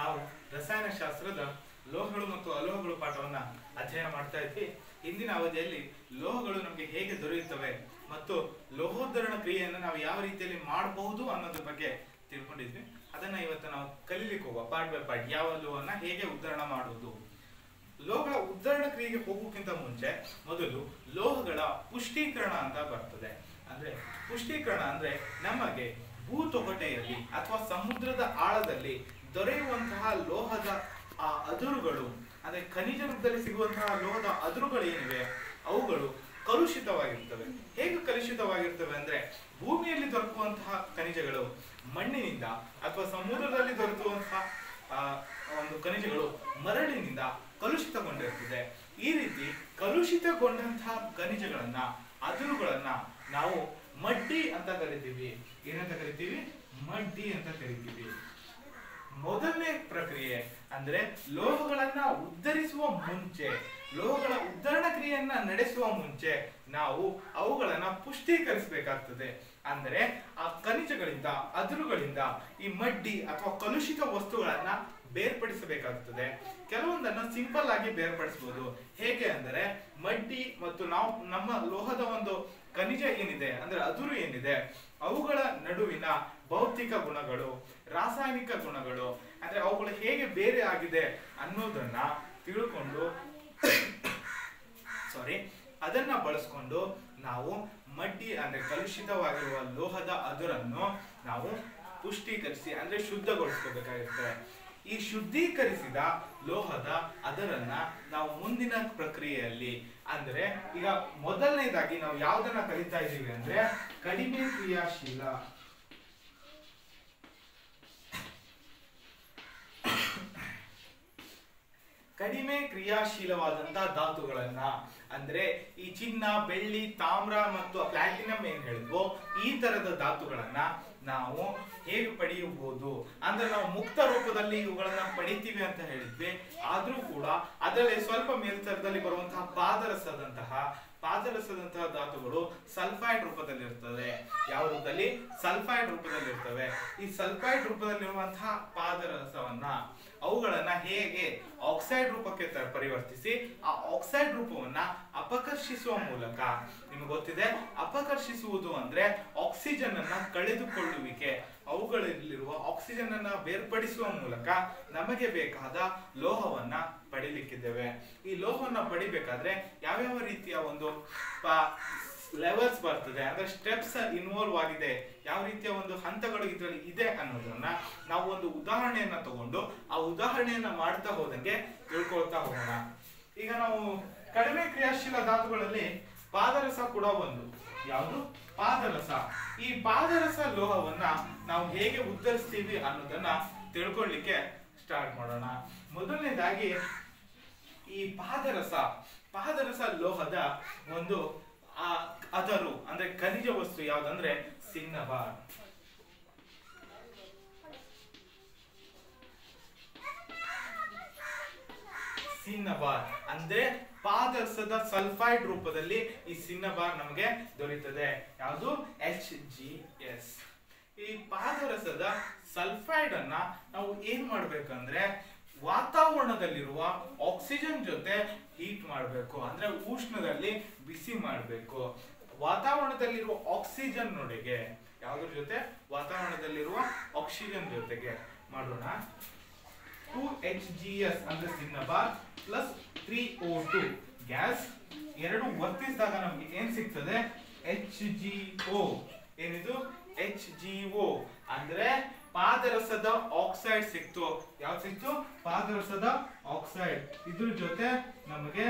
ನಾವು ರಸಾಯನಶಾಸ್ತ್ರದ ಲೋಹಗಳು ಮತ್ತು ಅಲೋಹಗಳು ಪಾಠವನ್ನ ಅಧ್ಯಯನ ಮಾಡ್ತಾ ಇದ್ವಿ ಇಂದಿನ ಅವಧಿಯಲ್ಲಿ ಲೋಹಗಳು ನಮಗೆ ಹೇಗೆ ದೊರೆಯುತ್ತವೆ ಮತ್ತು ಲೋಹೋದ್ಧರಣ ಕ್ರಿಯೆಯನ್ನು ನಾವು ಯಾವ ರೀತಿಯಲ್ಲಿ ಮಾಡಬಹುದು ಅನ್ನೋದ್ರ ಬಗ್ಗೆ ತಿಳ್ಕೊಂಡಿದ್ವಿ ಅದನ್ನ ಇವತ್ತು ನಾವು ಕಲೀಲಿಕ್ಕೆ ಹೋಗುವ ಪಾರ್ಟ್ ಬೈ ಪಾರ್ಟ್ ಯಾವ ಲೋಹನ ಹೇಗೆ ಉದ್ಧರಣ ಮಾಡುವುದು ಲೋಹಗಳ ಉದ್ಧರಣ ಕ್ರಿಯೆಗೆ ಹೋಗೋಕ್ಕಿಂತ ಮುಂಚೆ ಮೊದಲು ಲೋಹಗಳ ಪುಷ್ಟೀಕರಣ ಅಂತ ಬರ್ತದೆ ಅಂದ್ರೆ ಪುಷ್ಟೀಕರಣ ಅಂದ್ರೆ ನಮಗೆ ಭೂತೊಗಟೆಯಲ್ಲಿ ಅಥವಾ ಸಮುದ್ರದ ಆಳದಲ್ಲಿ ದೊರೆಯುವಂತಹ ಲೋಹದ ಆ ಅದುರುಗಳು ಅಂದ್ರೆ ಖನಿಜ ರೂಪದಲ್ಲಿ ಸಿಗುವಂತಹ ಲೋಹದ ಅದುರುಗಳು ಏನಿವೆ ಅವುಗಳು ಕಲುಷಿತವಾಗಿರ್ತವೆ ಹೇಗೆ ಕಲುಷಿತವಾಗಿರ್ತವೆ ಅಂದ್ರೆ ಭೂಮಿಯಲ್ಲಿ ದೊರಕುವಂತಹ ಖನಿಜಗಳು ಮಣ್ಣಿನಿಂದ ಅಥವಾ ಸಮುದ್ರದಲ್ಲಿ ದೊರಕುವಂತಹ ಆ, ಒಂದು ಖನಿಜಗಳು ಮರಳಿನಿಂದ ಕಲುಷಿತಗೊಂಡಿರ್ತದೆ ಈ ರೀತಿ ಕಲುಷಿತಗೊಂಡಂತಹ ಖನಿಜಗಳನ್ನ ಅದುರುಗಳನ್ನ ನಾವು ಮಡ್ಡಿ ಅಂತ ಕರಿತೀವಿ ಏನಂತ ಕರಿತೀವಿ ಮಡ್ಡಿ ಅಂತ ಕರಿತೀವಿ ಮೊದಲನೇ ಪ್ರಕ್ರಿಯೆ ಅಂದ್ರೆ ಲೋಹಗಳನ್ನ ಉದ್ಧರಿಸುವ ಮುಂಚೆ ಲೋಹಗಳ ಉದ್ಧರಣ ಕ್ರಿಯೆಯನ್ನ ನಡೆಸುವ ಮುಂಚೆ ನಾವು ಅವುಗಳನ್ನ ಪುಷ್ಟೀಕರಿಸಬೇಕಾಗ್ತದೆ ಅಂದ್ರೆ ಆ ಖನಿಜಗಳಿಂದ ಅದುರುಗಳಿಂದ ಈ ಮಡ್ಡಿ ಅಥವಾ ಕಲುಷಿತ ವಸ್ತುಗಳನ್ನ ಬೇರ್ಪಡಿಸಬೇಕಾಗ್ತದೆ ಕೆಲವೊಂದನ್ನ ಸಿಂಪಲ್ ಆಗಿ ಬೇರ್ಪಡಿಸಬಹುದು ಹೇಗೆ ಅಂದರೆ ಮಡ್ಡಿ ಮತ್ತು ನಾವು ನಮ್ಮ ಲೋಹದ ಒಂದು ಖನಿಜ ಏನಿದೆ ಅಂದ್ರೆ ಅದುರು ಏನಿದೆ ಅವುಗಳ ನಡುವಿನ ಭೌತಿಕ ಗುಣಗಳು ರಾಸಾಯನಿಕ ಗುಣಗಳು ಅಂದ್ರೆ ಅವುಗಳು ಹೇಗೆ ಬೇರೆ ಆಗಿದೆ ಅನ್ನೋದನ್ನ ತಿಳ್ಕೊಂಡು ಸಾರಿ ಅದನ್ನ ಬಳಸ್ಕೊಂಡು ನಾವು ಮಡ್ಡಿ ಅಂದ್ರೆ ಕಲುಷಿತವಾಗಿರುವ ಲೋಹದ ಅದುರನ್ನು ನಾವು ಪುಷ್ಟೀಕರಿಸಿ ಅಂದ್ರೆ ಶುದ್ಧಗೊಳಿಸ್ಕೋಬೇಕಾಗಿರುತ್ತೆ ಈ ಶುದ್ಧೀಕರಿಸಿದ ಲೋಹದ ಅದರನ್ನ ನಾವು ಮುಂದಿನ ಪ್ರಕ್ರಿಯೆಯಲ್ಲಿ ಅಂದ್ರೆ ಈಗ ಮೊದಲನೇದಾಗಿ ನಾವು ಯಾವ್ದನ್ನ ಕಲಿತಾ ಇದ್ದೀವಿ ಅಂದ್ರೆ ಕಡಿಮೆ ಕ್ರಿಯಾಶೀಲ ಕಡಿಮೆ ಕ್ರಿಯಾಶೀಲವಾದಂತಹ ಧಾತುಗಳನ್ನ ಅಂದ್ರೆ ಈ ಚಿನ್ನ ಬೆಳ್ಳಿ ತಾಮ್ರ ಮತ್ತು ಪ್ಲಾಟಿನಂ ಏನ್ ಹೇಳಿದ್ವೋ ಈ ತರದ ಧಾತುಗಳನ್ನ ನಾವು ಹೇಗೆ ಪಡೆಯಬಹುದು ಅಂದ್ರೆ ನಾವು ಮುಕ್ತ ರೂಪದಲ್ಲಿ ಇವುಗಳನ್ನ ಪಡಿತೀವಿ ಅಂತ ಹೇಳಿದ್ವಿ ಆದ್ರೂ ಕೂಡ ಅದರಲ್ಲಿ ಸ್ವಲ್ಪ ಮೇಲ್ತರದಲ್ಲಿ ಬರುವಂತಹ ಪಾದರಸದಂತಹ ಪಾದರಸದಂತಹ ಧಾತುಗಳು ಸಲ್ಫೈಡ್ ರೂಪದಲ್ಲಿ ಇರ್ತದೆ ಯಾವ ರೂಪದಲ್ಲಿ ಸಲ್ಫೈಡ್ ರೂಪದಲ್ಲಿ ಇರ್ತವೆ ಈ ಸಲ್ಫೈಡ್ ರೂಪದಲ್ಲಿರುವಂತಹ ಪಾದರಸವನ್ನ ಅವುಗಳನ್ನ ಹೇಗೆ ಆಕ್ಸೈಡ್ ರೂಪಕ್ಕೆ ತ- ಪರಿವರ್ತಿಸಿ ಆ ಆಕ್ಸೈಡ್ ರೂಪವನ್ನ ಅಪಕರ್ಷಿಸುವ ಮೂಲಕ ನಿಮಗೆ ಗೊತ್ತಿದೆ ಅಪಕರ್ಷಿಸುವುದು ಅಂದ್ರೆ ಆಕ್ಸಿಜನ್ ಅನ್ನ ಕಳೆದುಕೊಳ್ಳುವಿಕೆ ಅವುಗಳಲ್ಲಿರುವ ಆಕ್ಸಿಜನ್ ಅನ್ನ ಬೇರ್ಪಡಿಸುವ ಮೂಲಕ ನಮಗೆ ಬೇಕಾದ ಲೋಹವನ್ನ ಪಡಿಲಿಕ್ಕಿದ್ದೇವೆ ಈ ಲೋಹವನ್ನ ಪಡಿಬೇಕಾದ್ರೆ ಯಾವ್ಯಾವ ರೀತಿಯ ಒಂದು ಲೆವೆಲ್ಸ್ ಬರ್ತದೆ ಅಂದ್ರೆ ಸ್ಟೆಪ್ಸ್ ಇನ್ವಾಲ್ವ್ ಆಗಿದೆ ಯಾವ ರೀತಿಯ ಒಂದು ಹಂತಗಳು ಇದರಲ್ಲಿ ಇದೆ ಅನ್ನೋದನ್ನ ನಾವು ಒಂದು ಉದಾಹರಣೆಯನ್ನ ತಗೊಂಡು ಆ ಉದಾಹರಣೆಯನ್ನ ಮಾಡ್ತಾ ಹೋದಂಗೆ ತಿಳ್ಕೊಳ್ತಾ ಹೋಗೋಣ ಈಗ ನಾವು ಕಡಿಮೆ ಕ್ರಿಯಾಶೀಲ ಧಾತುಗಳಲ್ಲಿ ಪಾದರಸ ಕೂಡ ಒಂದು ಯಾವುದು ಪಾದರಸ ಈ ಪಾದರಸ ಲೋಹವನ್ನ ನಾವು ಹೇಗೆ ಉದ್ಧರಿಸ್ತೀವಿ ಅನ್ನೋದನ್ನ ತಿಳ್ಕೊಳ್ಳಿಕ್ಕೆ ಸ್ಟಾರ್ಟ್ ಮಾಡೋಣ ಮೊದಲನೇದಾಗಿ ಈ ಪಾದರಸ ಪಾದರಸ ಲೋಹದ ಒಂದು ಆ ಅದರು ಅಂದ್ರೆ ಖನಿಜ ವಸ್ತು ಯಾವ್ದಂದ್ರೆ ಸಿನ್ನಬಾರ್ ಸಿನ್ನಬಾರ್ ಅಂದ್ರೆ ಪಾದರಸದ ಸಲ್ಫೈಡ್ ರೂಪದಲ್ಲಿ ಈ ಸಿನ್ನಬಾರ್ ನಮಗೆ ದೊರೆಯುತ್ತದೆ ಯಾವುದು ಎಚ್ ಜಿ ಎಸ್ ಈ ಪಾದರಸದ ಸಲ್ಫೈಡ್ ಅನ್ನ ನಾವು ಏನ್ ಮಾಡ್ಬೇಕಂದ್ರೆ ವಾತಾವರಣದಲ್ಲಿರುವ ಆಕ್ಸಿಜನ್ ಜೊತೆ ಹೀಟ್ ಮಾಡಬೇಕು ಅಂದ್ರೆ ಉಷ್ಣದಲ್ಲಿ ಬಿಸಿ ಮಾಡಬೇಕು ವಾತಾವರಣದಲ್ಲಿರುವ ಆಕ್ಸಿಜನ್ ನೊಡೆಗೆ ಯಾವ್ದ್ರ ಜೊತೆ ವಾತಾವರಣದಲ್ಲಿರುವ ಆಕ್ಸಿಜನ್ ಜೊತೆಗೆ ಮಾಡೋಣ ಟೂ ಎಚ್ ಜಿ ಎಸ್ ಅಂದ್ರೆ cinnabar plus three O two gas ಎರಡು ವರ್ತಿಸಿದಾಗ ನಮ್ಗೆ ಏನ್ ಸಿಗ್ತದೆ ಎಚ್ ಜಿ ಓ ಏನಿದು ಎಚ್ ಜಿ ಓ ಅಂದ್ರೆ ಪಾದರಸದ ಆಕ್ಸೈಡ್ ಸಿಕ್ತು ಯಾವ್ದು ಸಿಕ್ತು ಪಾದರಸದ ಆಕ್ಸೈಡ್ ಇದ್ರ ಜೊತೆ ನಮಗೆ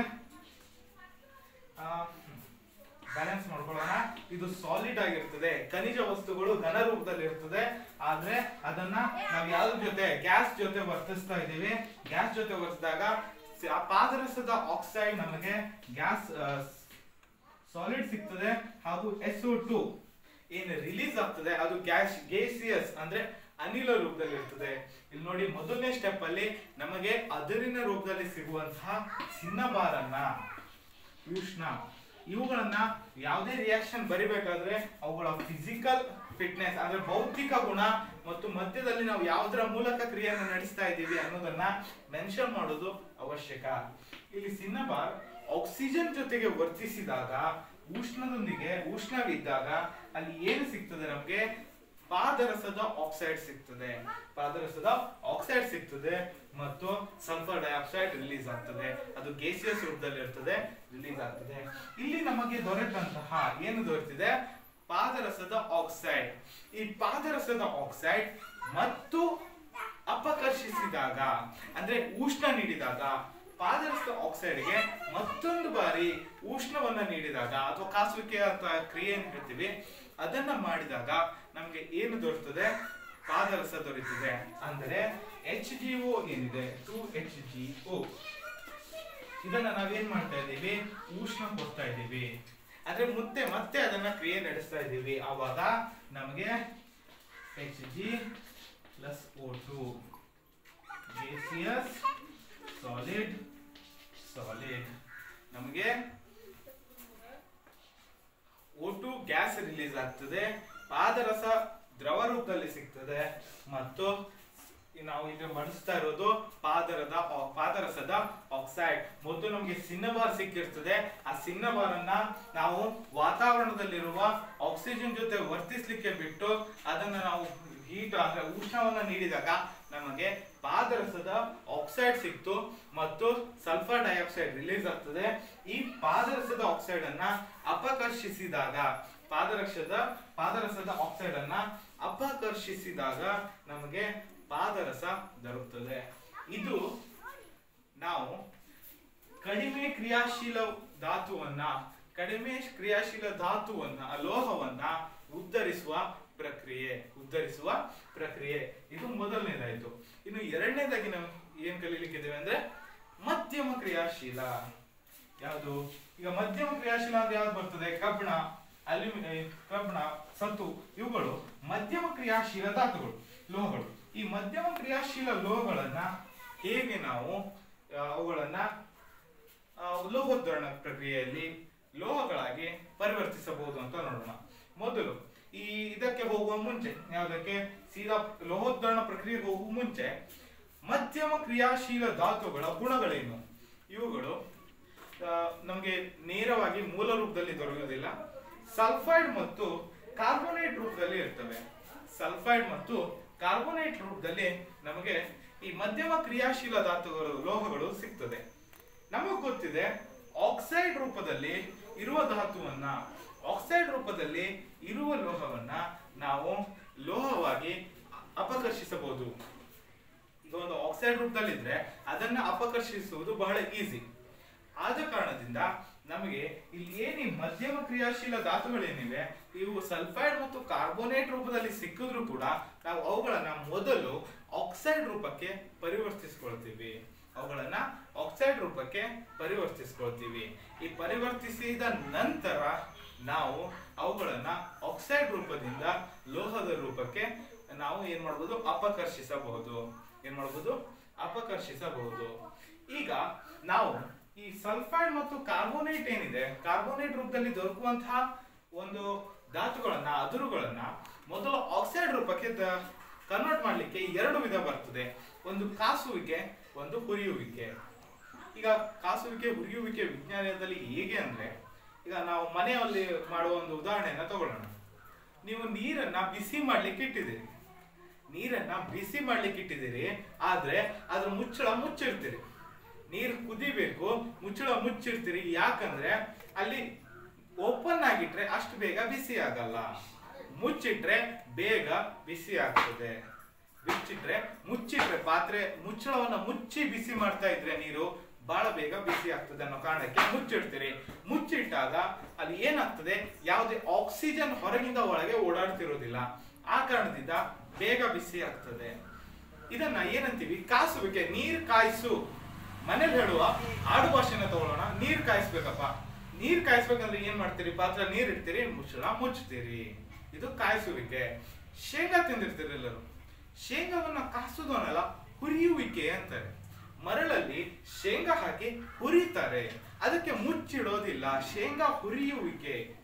ಬ್ಯಾಲೆನ್ಸ್ ಮಾಡ್ಕೊಳ್ಳೋಣ ಇದು ಸಾಲಿಡ್ ಆಗಿರ್ತದೆ ಖನಿಜ ವಸ್ತುಗಳು ಘನ ರೂಪದಲ್ಲಿ ಇರ್ತದೆ ಆದ್ರೆ ಅದನ್ನ ನಾವು ಯಾವ್ದ್ರ ಜೊತೆ ಗ್ಯಾಸ್ ಜೊತೆ ವರ್ತಿಸ್ತಾ ಇದ್ದೀವಿ ಗ್ಯಾಸ್ ಜೊತೆ ವರ್ತಿಸಿದಾಗ ಸ- ಆ ಪಾದರಸದ ಆಕ್ಸೈಡ್ ನಮಗೆ ಗ್ಯಾಸ್ ಸಾಲಿಡ್ ಸಿಗ್ತದೆ ಹಾಗೂ ಎಸ್ ಟು ಏನು ರಿಲೀಸ್ ಆಗ್ತದೆ ಅದು ಗ್ಯಾಸ್ ಗೇಸಿಯಸ್ ಅಂದ್ರೆ ಅನಿಲ ರೂಪದಲ್ಲಿ ಇರ್ತದೆ ಇಲ್ಲಿ ನೋಡಿ ಮೊದಲನೇ ಸ್ಟೆಪ್ ಅಲ್ಲಿ ನಮಗೆ ಅದರಿನ ರೂಪದಲ್ಲಿ ಸಿಗುವಂತಹ ಸಿನ್ನಬಾರನ್ನ ಉಷ್ಣ ಇವುಗಳನ್ನ ಯಾವುದೇ ರಿಯಾಕ್ಷನ್ ಬರಿಬೇಕಾದ್ರೆ ಅವುಗಳ ಫಿಸಿಕಲ್ ಫಿಟ್ನೆಸ್ ಅಂದ್ರೆ ಭೌತಿಕ ಗುಣ ಮತ್ತು ಮಧ್ಯದಲ್ಲಿ ನಾವು ಯಾವುದರ ಮೂಲಕ ಕ್ರಿಯೆಯನ್ನು ನಡೆಸ್ತಾ ಇದ್ದೀವಿ ಅನ್ನೋದನ್ನ ಮೆನ್ಷನ್ ಮಾಡೋದು ಅವಶ್ಯಕ ಇಲ್ಲಿ ಸಿನ್ನಬಾರ್ ಆಕ್ಸಿಜನ್ ಜೊತೆಗೆ ವರ್ತಿಸಿದಾಗ ಉಷ್ಣದೊಂದಿಗೆ ಉಷ್ಣವಿದ್ದಾಗ ಅಲ್ಲಿ ಏನು ಸಿಗ್ತದೆ ನಮಗೆ ಪಾದರಸದ ಆಕ್ಸೈಡ್ ಸಿಗ್ತದೆ ಪಾದರಸದ ಆಕ್ಸೈಡ್ ಸಿಗ್ತದೆ ಮತ್ತು ಸಲ್ಫರ್ ಡೈಆಕ್ಸೈಡ್ ರಿಲೀಸ್ ಆಗ್ತದೆ ಅದು ಗೇಸಿಯಸ್ ರೂಪದಲ್ಲಿ ಇರ್ತದೆ ರಿಲೀಸ್ ಆಗ್ತದೆ ಇಲ್ಲಿ ನಮಗೆ ದೊರೆತಂತಹ ಏನು ದೊರೆತಿದೆ ಪಾದರಸದ ಆಕ್ಸೈಡ್ ಈ ಪಾದರಸದ ಆಕ್ಸೈಡ್ ಮತ್ತು ಅಪಕರ್ಷಿಸಿದಾಗ ಅಂದ್ರೆ ಉಷ್ಣ ನೀಡಿದಾಗ ಪಾದರಸದ ಆಕ್ಸೈಡ್ಗೆ ಮತ್ತೊಂದು ಬಾರಿ ಉಷ್ಣವನ್ನ ನೀಡಿದಾಗ ಅಥವಾ ಕಾಸುವಿಕೆ ಅಥವಾ ಕ್ರಿಯೆ ಏನ್ ಹೇಳ್ತೀವಿ ಅದನ್ನ ಮಾಡಿದಾಗ ನಮ್ಗೆ ಏನು ದೊರೆತದೆ ಪಾದರಸ ದೊರೆತಿದೆ ಅಂದರೆ ಎಚ್ ಜಿ ಒ ಏನಿದೆ ಟು ಎಚ್ ಜಿ ಒ ಇದನ್ನ ನಾವೇನ್ ಮಾಡ್ತಾ ಇದ್ದೀವಿ ಉಷ್ಣ ಕೊಡ್ತಾ ಇದ್ದೀವಿ ಅಂದ್ರೆ ಮತ್ತೆ ಮತ್ತೆ ಅದನ್ನ ಕ್ರಿಯೆ ನಡೆಸ್ತಾ ಇದ್ದೀವಿ ಆವಾಗ ನಮಗೆ H G plus O two gaseous solid solid ನಮಗೆ ಒಟ್ಟು ಗ್ಯಾಸ್ ರಿಲೀಸ್ ಆಗ್ತದೆ ಪಾದರಸ ದ್ರವ ರೂಪದಲ್ಲಿ ಸಿಗ್ತದೆ ಮತ್ತು ನಾವು ಈಗ ಬಳಸ್ತಾ ಇರೋದು ಪಾದರದ ಆ- ಪಾದರಸದ ಆಕ್ಸೈಡ್ ಮೊದಲು ನಮಗೆ ಸಿನ್ನಬಾರ್ ಸಿಕ್ಕಿರ್ತದೆ ಆ ಸಿನ್ನಬಾರನ್ನ ನಾವು ವಾತಾವರಣದಲ್ಲಿರುವ ಆಕ್ಸಿಜನ್ ಜೊತೆ ವರ್ತಿಸ್ಲಿಕ್ಕೆ ಬಿಟ್ಟು ಅದನ್ನ ನಾವು ಹೀಟ್ ಅಂದ್ರೆ ಉಷ್ಣವನ್ನ ನೀಡಿದಾಗ ನಮಗೆ ಪಾದರಸದ ಆಕ್ಸೈಡ್ ಸಿಕ್ತು ಮತ್ತು ಸಲ್ಫರ್ ಡೈಆಕ್ಸೈಡ್ ರಿಲೀಸ್ ಆಗ್ತದೆ ಈ ಪಾದರಸದ ಆಕ್ಸೈಡ್ ಅನ್ನ ಅಪಕರ್ಷಿಸಿದಾಗ ಪಾದರಸದ ಪಾದರಸದ ಆಕ್ಸೈಡ್ ಅನ್ನ ಅಪಕರ್ಷಿಸಿದಾಗ ನಮಗೆ ಪಾದರಸ ದೊರಕುತ್ತದೆ ಇದು ನಾವು ಕಡಿಮೆ ಕ್ರಿಯಾಶೀಲ ಧಾತುವನ್ನ ಕಡಿಮೆ ಕ್ರಿಯಾಶೀಲ ಧಾತುವನ್ನ ಲೋಹವನ್ನ ಉದ್ಧರಿಸುವ ಪ್ರಕ್ರಿಯೆ ಉದ್ಧರಿಸುವ ಪ್ರಕ್ರಿಯೆ ಇದು ಮೊದಲನೇದಾಯ್ತು ಇನ್ನು ಎರಡನೇದಾಗಿ ನಾವು ಏನ್ ಕಲೀಲಿಕ್ಕಿದ್ದೇವೆ ಅಂದ್ರೆ ಮಧ್ಯಮ ಕ್ರಿಯಾಶೀಲ ಯಾವುದು ಈಗ ಮಧ್ಯಮ ಕ್ರಿಯಾಶೀಲ ಅಂದ್ರೆ ಯಾವ್ದು ಬರ್ತದೆ ಕಬ್ಬಿಣ ಅಲ್ಯೂಮಿನಿಯ ಕಬ್ಬಿಣ ಸತು ಇವುಗಳು ಮಧ್ಯಮ ಕ್ರಿಯಾಶೀಲ ಧಾತುಗಳು ಲೋಹಗಳು ಈ ಮಧ್ಯಮ ಕ್ರಿಯಾಶೀಲ ಲೋಹಗಳನ್ನ ಹೇಗೆ ನಾವು ಆ, ಅವುಗಳನ್ನ ಆ, ಲೋಹೋದ್ಧರಣ ಪ್ರಕ್ರಿಯೆಯಲ್ಲಿ ಲೋಹಗಳಾಗಿ ಪರಿವರ್ತಿಸಬಹುದು ಅಂತ ನೋಡೋಣ ಮೊದಲು ಈ ಇದಕ್ಕೆ ಹೋಗುವ ಮುಂಚೆ ಯಾವುದಕ್ಕೆ ಸೀದಾ ಲೋಹೋದ್ಧರಣ ಪ್ರಕ್ರಿಯೆಗೆ ಹೋಗುವ ಮುಂಚೆ ಮಧ್ಯಮ ಕ್ರಿಯಾಶೀಲ ಧಾತುಗಳ ಗುಣಗಳೇನು ಇವುಗಳು ಆ, ನಮಗೆ ನೇರವಾಗಿ ಮೂಲ ರೂಪದಲ್ಲಿ ದೊರೆಯುವುದಿಲ್ಲ ಸಲ್ಫೈಡ್ ಮತ್ತು ಕಾರ್ಬೋನೇಟ್ ರೂಪದಲ್ಲಿ ಇರ್ತವೆ ಸಲ್ಫೈಡ್ ಮತ್ತು ಕಾರ್ಬೋನೇಟ್ ರೂಪದಲ್ಲಿ ನಮಗೆ ಈ ಮಧ್ಯಮ ಕ್ರಿಯಾಶೀಲ ಧಾತುಗಳು ಲೋಹಗಳು ಸಿಗ್ತದೆ ನಮಗೆ ಗೊತ್ತಿದೆ ಆಕ್ಸೈಡ್ ರೂಪದಲ್ಲಿ ಇರುವ ಧಾತುವನ್ನ ಆಕ್ಸೈಡ್ ರೂಪದಲ್ಲಿ ಇರುವ ಲೋಹವನ್ನ ನಾವು ಲೋಹವಾಗಿ ಅಪಕರ್ಷಿಸಬಹುದು ಈಗ ಒಂದು ಆಕ್ಸೈಡ್ ರೂಪದಲ್ಲಿದ್ರೆ ಅದನ್ನ ಅಪಕರ್ಷಿಸುವುದು ಬಹಳ ಈಸಿ ಆದ ಕಾರಣದಿಂದ ನಮಗೆ ಇಲ್ಲಿ ಏನು ಈ ಮಧ್ಯಮ ಕ್ರಿಯಾಶೀಲ ಧಾತುಗಳೇನಿವೆ ಇವು ಸಲ್ಫೈಡ್ ಮತ್ತು ಕಾರ್ಬೋನೇಟ್ ರೂಪದಲ್ಲಿ ಸಿಕ್ಕಿದ್ರು ಕೂಡ ನಾವು ಅವುಗಳನ್ನ ಮೊದಲು ಆಕ್ಸೈಡ್ ರೂಪಕ್ಕೆ ಪರಿವರ್ತಿಸ್ಕೊಳ್ತೀವಿ ಅವುಗಳನ್ನ ಆಕ್ಸೈಡ್ ರೂಪಕ್ಕೆ ಪರಿವರ್ತಿಸ್ಕೊಳ್ತೀವಿ ಈ ಪರಿವರ್ತಿಸಿದ ನಂತರ ನಾವು ಅವುಗಳನ್ನ ಆಕ್ಸೈಡ್ ರೂಪದಿಂದ ಲೋಹದ ರೂಪಕ್ಕೆ ನಾವು ಏನ್ ಮಾಡ್ಬೋದು ಅಪಕರ್ಷಿಸಬಹುದು ಏನ್ ಮಾಡ್ಬೋದು ಅಪಕರ್ಷಿಸಬಹುದು ಈಗ ನಾವು ಈ ಸಲ್ಫೈಡ್ ಮತ್ತು ಕಾರ್ಬೋನೇಟ್ ಏನಿದೆ ಕಾರ್ಬೋನೇಟ್ ರೂಪದಲ್ಲಿ ದೊರಕುವಂತಹ ಒಂದು ಧಾತುಗಳನ್ನ ಅದುರುಗಳನ್ನ ಮೊದಲು ಆಕ್ಸೈಡ್ ರೂಪಕ್ಕೆ ಕನ್ವರ್ಟ್ ಮಾಡ್ಲಿಕ್ಕೆ ಎರಡು ವಿಧ ಬರ್ತದೆ ಒಂದು ಕಾಸುವಿಕೆ ಒಂದು ಹುರಿಯುವಿಕೆ ಈಗ ಕಾಸುವಿಕೆ ಹುರಿಯುವಿಕೆ ವಿಜ್ಞಾನದಲ್ಲಿ ಹೇಗೆ ಅಂದ್ರೆ ಈಗ ನಾವು ಮನೆಯಲ್ಲಿ ಮಾಡುವ ಒಂದು ಉದಾಹರಣೆಯನ್ನ ತಗೊಳ್ಳೋಣ ನೀವು ನೀರನ್ನ ಬಿಸಿ ಮಾಡ್ಲಿಕ್ಕೆ ಇಟ್ಟಿದ್ದೀರಿ ನೀರನ್ನ ಬಿಸಿ ಮಾಡ್ಲಿಕ್ಕೆ ಇಟ್ಟಿದ್ದೀರಿ ಆದ್ರೆ ಅದ್ರ ಮುಚ್ಚಳ ಮುಚ್ಚಿರ್ತೀರಿ ನೀರು ಕುದಿಬೇಕು ಮುಚ್ಚಳ ಮುಚ್ಚಿರ್ತೀರಿ ಯಾಕಂದ್ರೆ ಅಲ್ಲಿ ಓಪನ್ ಆಗಿಟ್ರೆ ಅಷ್ಟು ಬೇಗ ಬಿಸಿ ಆಗಲ್ಲ ಮುಚ್ಚಿಟ್ರೆ ಬೇಗ ಬಿಸಿ ಆಗ್ತದೆ ಬಿಚ್ಚಿಟ್ರೆ ಮುಚ್ಚಿಟ್ರೆ ಪಾತ್ರೆ ಮುಚ್ಚಳವನ್ನ ಮುಚ್ಚಿ ಬಿಸಿ ಮಾಡ್ತಾ ಇದ್ರೆ ನೀರು ಬಹಳ ಬೇಗ ಬಿಸಿ ಆಗ್ತದೆ ಅನ್ನೋ ಕಾರಣಕ್ಕೆ ಮುಚ್ಚಿಡ್ತೀರಿ ಮುಚ್ಚಿಟ್ಟಾಗ ಅಲ್ಲಿ ಏನಾಗ್ತದೆ ಯಾವುದೇ ಆಕ್ಸಿಜನ್ ಹೊರಗಿಂದ ಒಳಗೆ ಓಡಾಡ್ತಿರೋದಿಲ್ಲ ಆ ಕಾರಣದಿಂದ ಬೇಗ ಬಿಸಿ ಆಗ್ತದೆ ಇದನ್ನ ಏನಂತೀವಿ ಕಾಸುವಿಕೆ ನೀರ್ ಕಾಯಿಸು ಮನೇಲಿ ಹೇಳುವ ಆಡು ಭಾಷೆನ ತಗೊಳ್ಳೋಣ ನೀರ್ ಕಾಯಿಸ್ಬೇಕಪ್ಪ ನೀರ್ ಕಾಯಿಸ್ಬೇಕಂದ್ರೆ ಏನ್ ಮಾಡ್ತೀರಿ ಪಾತ್ರ ನೀರ್ ಇಡ್ತೀರಿ ಮುಚ್ಚಳ ಮುಚ್ತೀರಿ ಇದು ಕಾಯಿಸುವಿಕೆ ಶೇಂಗಾ ತಿಂದಿರ್ತೀರಿ ಎಲ್ಲರೂ ಶೇಂಗಾವನ್ನ ಕಾಸುದು ಅನ್ನಲ್ಲ ಹುರಿಯುವಿಕೆ ಅಂತಾರೆ ಮರಳಲ್ಲಿ ಶೇಂಗಾ ಹಾಕಿ ಹುರಿತಾರೆ ಅದಕ್ಕೆ ಮುಚ್ಚಿಡೋದಿಲ್ಲ ಶೇಂಗಾ ಹುರಿಯುವಿಕೆ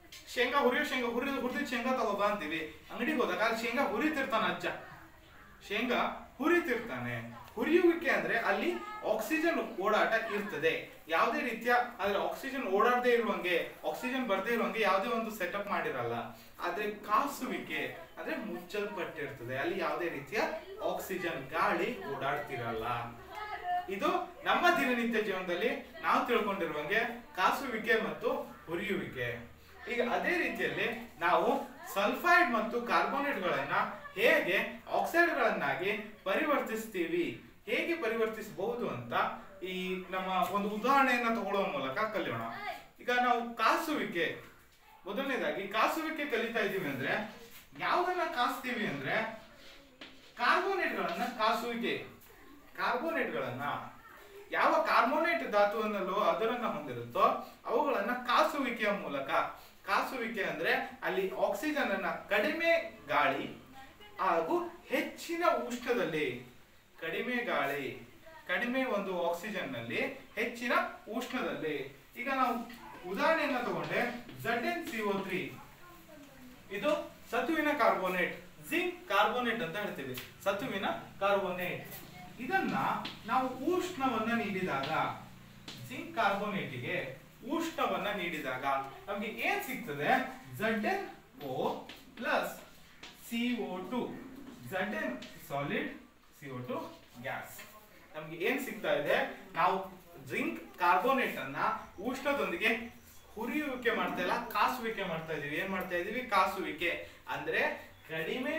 ಶೇಂಗಾ ಹುರಿಯೋ ಶೇಂಗಾ ಹುರಿದ ಹುರಿದ ಶೇಂಗಾ ತಗೋಬಾ ಅಂತೀವಿ ಅಂಗಡಿಗೆ ಹೋದಾಗ ಅಲ್ಲಿ ಶೇಂಗಾ ಹುರಿತಿರ್ತಾನ ಅಜ್ಜ ಶೇಂಗಾ ಹುರಿತಿರ್ತಾನೆ ಹುರಿಯುವಿಕೆ ಅಂದ್ರೆ ಅಲ್ಲಿ ಆಕ್ಸಿಜನ್ ಓಡಾಟ ಇರ್ತದೆ ಯಾವುದೇ ರೀತಿಯ ಆದ್ರೆ ಆಕ್ಸಿಜನ್ ಓಡಾಡದೇ ಇರುವಂಗೆ ಆಕ್ಸಿಜನ್ ಬರ್ದೇ ಇರುವಂಗೆ ಯಾವುದೇ ಒಂದು ಸೆಟಪ್ ಮಾಡಿರಲ್ಲ ಆದ್ರೆ ಕಾಸುವಿಕೆ ಅಂದ್ರೆ ಮುಚ್ಚಲ್ಪಟ್ಟಿರ್ತದೆ ಅಲ್ಲಿ ಯಾವುದೇ ರೀತಿಯ ಆಕ್ಸಿಜನ್ ಗಾಳಿ ಓಡಾಡ್ತಿರಲ್ಲ ಇದು ನಮ್ಮ ದಿನನಿತ್ಯ ಜೀವನದಲ್ಲಿ ನಾವು ತಿಳ್ಕೊಂಡಿರುವಂಗೆ ಕಾಸುವಿಕೆ ಮತ್ತು ಹುರಿಯುವಿಕೆ ಈಗ ಅದೇ ರೀತಿಯಲ್ಲಿ ನಾವು ಸಲ್ಫೈಡ್ ಮತ್ತು ಕಾರ್ಬೋನೇಟ್ ಗಳನ್ನ ಹೇಗೆ ಆಕ್ಸೈಡ್ ಗಳನ್ನಾಗಿ ಪರಿವರ್ತಿಸ್ತೀವಿ ಹೇಗೆ ಪರಿವರ್ತಿಸಬಹುದು ಅಂತ ಈ ನಮ್ಮ ಒಂದು ಉದಾಹರಣೆಯನ್ನ ತಗೊಳ್ಳುವ ಮೂಲಕ ಕಲಿಯೋಣ ಈಗ ನಾವು ಕಾಸುವಿಕೆ ಮೊದಲನೇದಾಗಿ ಕಾಸುವಿಕೆ ಕಲಿತಾ ಇದೀವಿ ಅಂದ್ರೆ ಯಾವ್ದನ್ನ ಕಾಸ್ತೀವಿ ಅಂದ್ರೆ ಕಾರ್ಬೋನೇಟ್ ಗಳನ್ನ ಕಾಸುವಿಕೆ ಕಾರ್ಬೋನೇಟ್ ಗಳನ್ನ ಯಾವ ಕಾರ್ಬೋನೇಟ್ ಧಾತುವನ್ನಲ್ಲೋ ಅದರನ್ನ ಹೊಂದಿರುತ್ತೋ ಅವುಗಳನ್ನ ಕಾಸುವಿಕೆಯ ಮೂಲಕ ಕಾಸುವಿಕೆ ಅಂದ್ರೆ ಅಲ್ಲಿ ಆಕ್ಸಿಜನ್ ಅನ್ನ ಕಡಿಮೆ ಗಾಳಿ ಹಾಗೂ ಹೆಚ್ಚಿನ ಉಷ್ಣದಲ್ಲಿ ಕಡಿಮೆ ಗಾಳಿ ಕಡಿಮೆ ಒಂದು ಆಕ್ಸಿಜನ್ ನಲ್ಲಿ ಹೆಚ್ಚಿನ ಉಷ್ಣದಲ್ಲಿ ಈಗ ನಾವು ಉದಾಹರಣೆಯನ್ನ ತಗೊಂಡೆ ಝಡ್ ಎನ್ ಸಿಒ ತ್ರೀ ಇದು ಸತುವಿನ ಕಾರ್ಬೋನೇಟ್ ಜಿಂಕ್ ಕಾರ್ಬೋನೇಟ್ ಅಂತ ಹೇಳ್ತೀವಿ ಸತುವಿನ ಕಾರ್ಬೋನೇಟ್ ಇದನ್ನ ನಾವು ಉಷ್ಣವನ್ನ ನೀಡಿದಾಗ ಜಿಂಕ್ ಕಾರ್ಬೋನೇಟಿಗೆ ಉಷ್ಣವನ್ನ ನೀಡಿದಾಗ ನಮ್ಗೆ ಏನ್ ಸಿಗ್ತದೆ Z N O plus C O two Z N solid C O two gas ನಮ್ಗೆ ಏನ್ ಸಿಗ್ತಾ ಇದೆ ನಾವು ಜಿಂಕ್ ಕಾರ್ಬೋನೇಟ್ ಅನ್ನ ಉಷ್ಣದೊಂದಿಗೆ ಹುರಿಯುವಿಕೆ ಮಾಡ್ತಾ ಇಲ್ಲ ಕಾಸುವಿಕೆ ಮಾಡ್ತಾ ಇದೀವಿ ಏನ್ ಮಾಡ್ತಾ ಇದೀವಿ ಕಾಸುವಿಕೆ ಅಂದ್ರೆ ಕಡಿಮೆ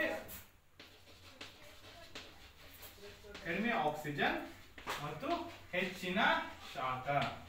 ಕಡಿಮೆ ಆಕ್ಸಿಜನ್ ಮತ್ತು ಹೆಚ್ಚಿನ ಶಾಖ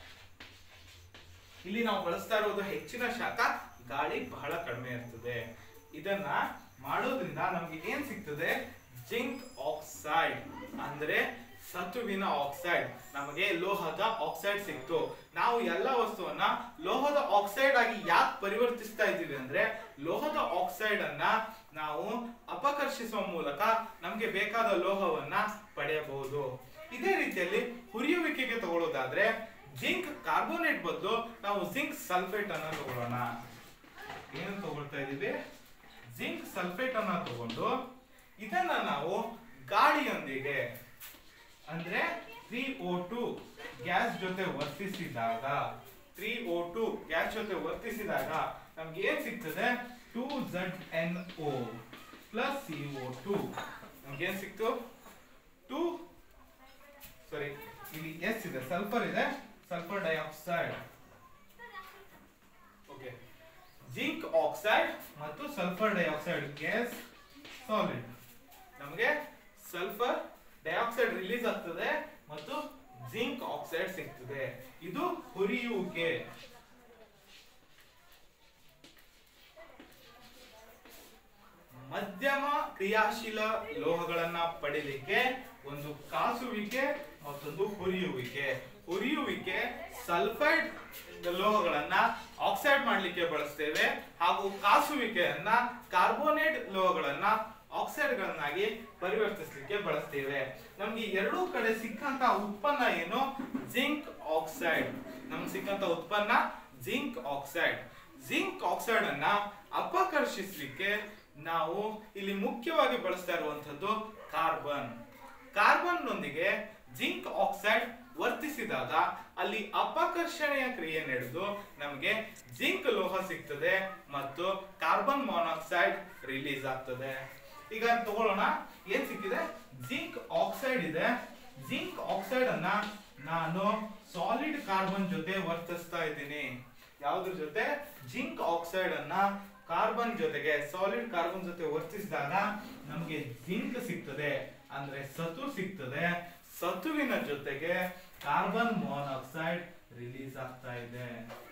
ಇಲ್ಲಿ ನಾವು ಬಳಸ್ತಾ ಇರೋದು ಹೆಚ್ಚಿನ ಶಾಖ ಗಾಳಿ ಬಹಳ ಕಡಿಮೆ ಇರ್ತದೆ ಇದನ್ನ ಮಾಡೋದ್ರಿಂದ ನಮ್ಗೆ ಏನ್ ಸಿಗ್ತದೆ ಜಿಂಕ್ ಆಕ್ಸೈಡ್ ಅಂದ್ರೆ ಸತುವಿನ ಆಕ್ಸೈಡ್ ನಮಗೆ ಲೋಹದ ಆಕ್ಸೈಡ್ ಸಿಕ್ತು ನಾವು ಎಲ್ಲ ವಸ್ತುವನ್ನ ಲೋಹದ ಆಕ್ಸೈಡ್ ಆಗಿ ಯಾಕೆ ಪರಿವರ್ತಿಸ್ತಾ ಇದ್ದೀವಿ ಅಂದ್ರೆ ಲೋಹದ ಆಕ್ಸೈಡ್ ಅನ್ನ ನಾವು ಅಪಕರ್ಷಿಸುವ ಮೂಲಕ ನಮ್ಗೆ ಬೇಕಾದ ಲೋಹವನ್ನ ಪಡೆಯಬಹುದು ಇದೇ ರೀತಿಯಲ್ಲಿ ಹುರಿಯುವಿಕೆಗೆ ತಗೊಳ್ಳೋದಾದ್ರೆ ಜಿಂಕ್ ಕಾರ್ಬೋನೇಟ್ ಬದಲು ನಾವು ಜಿಂಕ್ ಸಲ್ಫೇಟ್ ಅನ್ನ ತಗೊಳ್ಳೋಣ ಏನು ತಗೊಳ್ತಾ ಇದೀವಿ ಜಿಂಕ್ ಸಲ್ಫೇಟ್ ಅನ್ನ ತಗೊಂಡು ಇದನ್ನ ನಾವು ಗಾಳಿಯೊಂದಿಗೆ ಅಂದ್ರೆ ತ್ರೀ ಓ ಟು ಗ್ಯಾಸ್ ಜೊತೆ ವರ್ತಿಸಿದಾಗ ತ್ರೀ ಓ ಟು ಗ್ಯಾಸ್ ಜೊತೆ ವರ್ತಿಸಿದಾಗ ನಮ್ಗೆ ಏನ್ ಸಿಗ್ತದೆ two Z N O plus C O two ನಮ್ಗೆ ಏನ್ ಸಿಕ್ತು ಟೂ ಸಾರಿ ಇಲ್ಲಿ ಎಸ್ ಇದೆ ಸಲ್ಫರ್ ಇದೆ sulphur dioxide okay zinc oxide ಮತ್ತು ಸಲ್ಫರ್ ಡೈಆಕ್ಸೈಡ್ ಗ್ಯಾಸ್ ಸಾಲಿಡ್ ನಮಗೆ ಸಲ್ಫರ್ ಡೈಆಕ್ಸೈಡ್ ರಿಲೀಸ್ ಆಗ್ತದೆ ಮತ್ತು ಜಿಂಕ್ ಆಕ್ಸೈಡ್ ಸಿಗ್ತದೆ ಇದು ಹುರಿಯುವಿಕೆ ಮಧ್ಯಮ ಕ್ರಿಯಾಶೀಲ ಲೋಹಗಳನ್ನ ಪಡಿಲಿಕ್ಕೆ ಒಂದು ಕಾಸುವಿಕೆ ಮತ್ತೊಂದು ಹುರಿಯುವಿಕೆ ಹುರಿಯುವಿಕೆ ಸಲ್ಫೈಡ್ ಲೋಹಗಳನ್ನ ಆಕ್ಸೈಡ್ ಮಾಡ್ಲಿಕ್ಕೆ ಬಳಸ್ತೇವೆ ಹಾಗೂ ಕಾಸುವಿಕೆಯನ್ನ ಕಾರ್ಬೋನೇಟ್ ಲೋಹಗಳನ್ನ ಆಕ್ಸೈಡ್ ಗಳನ್ನಾಗಿ ಪರಿವರ್ತಿಸಲಿಕ್ಕೆ ಬಳಸ್ತೇವೆ ನಮ್ಗೆ ಎರಡೂ ಕಡೆ ಸಿಕ್ಕಂತ ಉತ್ಪನ್ನ ಏನು ಜಿಂಕ್ ಆಕ್ಸೈಡ್ ನಮ್ಗೆ ಸಿಕ್ಕಂತ ಉತ್ಪನ್ನ ಜಿಂಕ್ ಆಕ್ಸೈಡ್ ಜಿಂಕ್ ಆಕ್ಸೈಡ್ ಅನ್ನ ಅಪಕರ್ಷಿಸಲಿಕ್ಕೆ ನಾವು ಇಲ್ಲಿ ಮುಖ್ಯವಾಗಿ ಬಳಸ್ತಾ ಇರುವಂತದ್ದು ಕಾರ್ಬನ್ ಕಾರ್ಬನ್ ನೊಂದಿಗೆ ಜಿಂಕ್ ಆಕ್ಸೈಡ್ ವರ್ತಿಸಿದಾಗ ಅಲ್ಲಿ ಅಪಕರ್ಷಣೆಯ ಕ್ರಿಯೆ ನಡೆದು ನಮಗೆ ಜಿಂಕ್ ಲೋಹ ಸಿಗ್ತದೆ ಮತ್ತು ಕಾರ್ಬನ್ ಮಾನಾಕ್ಸೈಡ್ ರಿಲೀಸ್ ಆಗ್ತದೆ ಈಗ ತಗೊಳ್ಳೋಣ ಏನ್ ಸಿಕ್ಕಿದೆ ಜಿಂಕ್ ಆಕ್ಸೈಡ್ ಇದೆ ಜಿಂಕ್ ಆಕ್ಸೈಡ್ ಅನ್ನ ನಾನು ಸಾಲಿಡ್ ಕಾರ್ಬನ್ ಜೊತೆ ವರ್ತಿಸ್ತಾ ಇದ್ದೀನಿ ಯಾವ್ದ್ರ ಜೊತೆ ಜಿಂಕ್ ಆಕ್ಸೈಡ್ ಅನ್ನ ಕಾರ್ಬನ್ ಜೊತೆಗೆ ಸಾಲಿಡ್ ಕಾರ್ಬನ್ ಜೊತೆ ವರ್ತಿಸಿದಾಗ ನಮಗೆ ಜಿಂಕ್ ಸಿಗ್ತದೆ ಅಂದ್ರೆ ಸತು ಸಿಗ್ತದೆ ಸತುವಿನ ಜೊತೆಗೆ ಕಾರ್ಬನ್ ಮಾನಾಕ್ಸೈಡ್ ರಿಲೀಸ್ ಆಗ್ತಾ ಇದೆ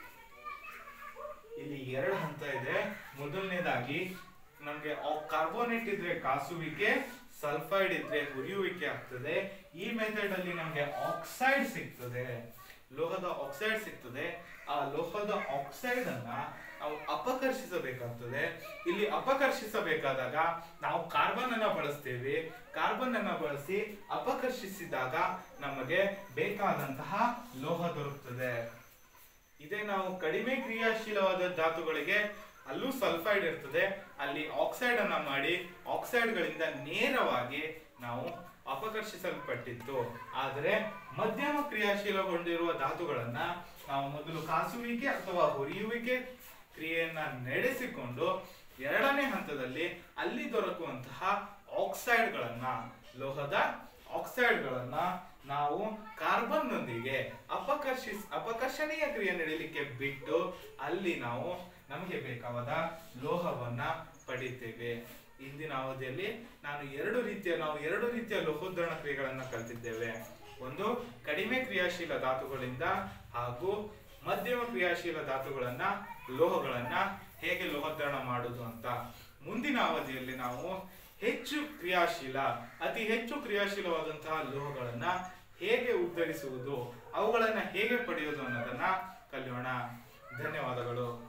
ಇಲ್ಲಿ ಎರಡು ಹಂತ ಇದೆ ಮೊದಲನೇದಾಗಿ ನಮ್ಗೆ ಕಾರ್ಬೋನೇಟ್ ಇದ್ರೆ ಕಾಸುವಿಕೆ ಸಲ್ಫೈಡ್ ಇದ್ರೆ ಹುರಿಯುವಿಕೆ ಆಗ್ತದೆ ಈ ಮೆಥಡ್ ಅಲ್ಲಿ ನಮ್ಗೆ ಆಕ್ಸೈಡ್ ಸಿಗ್ತದೆ ಲೋಹದ ಆಕ್ಸೈಡ್ ಸಿಗ್ತದೆ ಆ ಲೋಹದ ಆಕ್ಸೈಡ್ ಅನ್ನ ನಾವು ಅಪಕರ್ಷಿಸಬೇಕಾಗ್ತದೆ ಇಲ್ಲಿ ಅಪಕರ್ಷಿಸಬೇಕಾದಾಗ ನಾವು ಕಾರ್ಬನ್ ಅನ್ನ ಬಳಸ್ತೇವೆ ಕಾರ್ಬನ್ ಅನ್ನ ಬಳಸಿ ಅಪಕರ್ಷಿಸಿದಾಗ ನಮಗೆ ಬೇಕಾದಂತಹ ಲೋಹ ದೊರಕುತ್ತದೆ ಇದೇ ನಾವು ಕಡಿಮೆ ಕ್ರಿಯಾಶೀಲವಾದ ಧಾತುಗಳಿಗೆ ಅಲ್ಲೂ ಸಲ್ಫೈಡ್ ಇರ್ತದೆ ಅಲ್ಲಿ ಆಕ್ಸೈಡ್ ಅನ್ನ ಮಾಡಿ ಆಕ್ಸೈಡ್ ಗಳಿಂದ ನೇರವಾಗಿ ನಾವು ಅಪಕರ್ಷಿಸಲ್ಪಟ್ಟಿತ್ತು ಆದರೆ ಮಧ್ಯಮ ಕ್ರಿಯಾಶೀಲಗೊಂಡಿರುವ ಧಾತುಗಳನ್ನ ನಾವು ಮೊದಲು ಕಾಸುವಿಕೆ ಅಥವಾ ಹುರಿಯುವಿಕೆ ಕ್ರಿಯೆಯನ್ನ ನಡೆಸಿಕೊಂಡು ಎರಡನೇ ಹಂತದಲ್ಲಿ ಅಲ್ಲಿ ದೊರಕುವಂತಹ ಆಕ್ಸೈಡ್ ಗಳನ್ನ ಲೋಹದ ಆಕ್ಸೈಡ್ ಗಳನ್ನ ನಾವು ಕಾರ್ಬನ್ ನೊಂದಿಗೆ ಅಪಕರ್ಷಿಸ್ ಅಪಕರ್ಷಣೀಯ ಕ್ರಿಯೆ ನಡೀಲಿಕ್ಕೆ ಬಿಟ್ಟು ಅಲ್ಲಿ ನಾವು ನಮಗೆ ಬೇಕಾದ ಲೋಹವನ್ನ ಪಡಿತೇವೆ ಇಂದಿನ ಅವಧಿಯಲ್ಲಿ ನಾನು ಎರಡು ರೀತಿಯ ನಾವು ಎರಡು ರೀತಿಯ ಲೋಹೋದ್ಧರಣ ಕ್ರಿಯೆಗಳನ್ನ ಕಲಿತಿದ್ದೇವೆ ಒಂದು ಕಡಿಮೆ ಕ್ರಿಯಾಶೀಲ ಧಾತುಗಳಿಂದ ಹಾಗೂ ಮಧ್ಯಮ ಕ್ರಿಯಾಶೀಲ ಧಾತುಗಳನ್ನ ಲೋಹಗಳನ್ನ ಹೇಗೆ ಲೋಹೋದ್ಧರಣ ಮಾಡುವುದು ಅಂತ ಮುಂದಿನ ಅವಧಿಯಲ್ಲಿ ನಾವು ಹೆಚ್ಚು ಕ್ರಿಯಾಶೀಲ ಅತಿ ಹೆಚ್ಚು ಕ್ರಿಯಾಶೀಲವಾದಂತಹ ಲೋಹಗಳನ್ನ ಹೇಗೆ ಉದ್ಧರಿಸುವುದು ಅವುಗಳನ್ನ ಹೇಗೆ ಪಡೆಯುವುದು ಅನ್ನೋದನ್ನ ಕಲಿಯೋಣ ಧನ್ಯವಾದಗಳು